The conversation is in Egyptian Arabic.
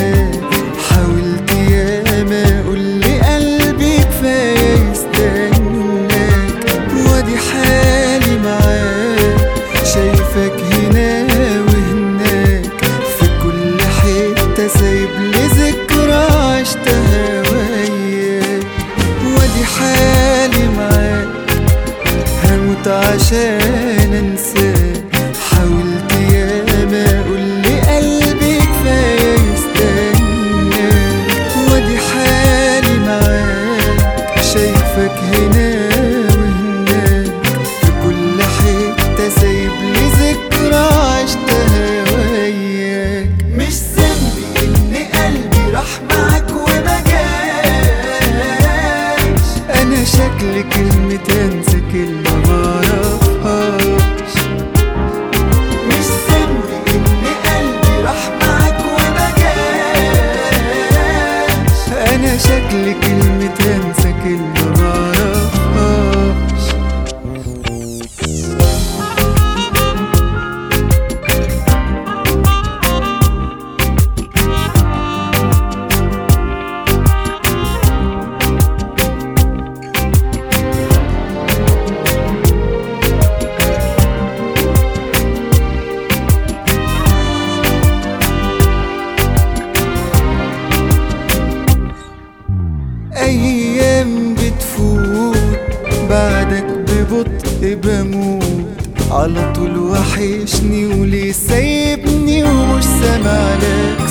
انساك حاولت ياما اقول لقلبي كفايه يستناك وادي حالي معاك شايفك هنا وهناك في كل حته سايب لي ذكرى عشتها وياك وادي حالي معاك هموت عشان انساك حاولت ياما اقول لقلبي كفايه يستناك وادي حالي معاك شايفك هنا وهناك في كل حته سايب لي ذكرى عشتها وياك مش ذنبي ان قلبي راح معاك وما جاش انا شكل كلمة انسى كلمة معرفهاش مش ذنبي ان قلبي راح معاك وما جاش انا شكل كلمة انسى كلمة معرفهاش أيام بتفوت بعدك ببطء بموت على طول وحشني وليه سايبني ومش سامع لك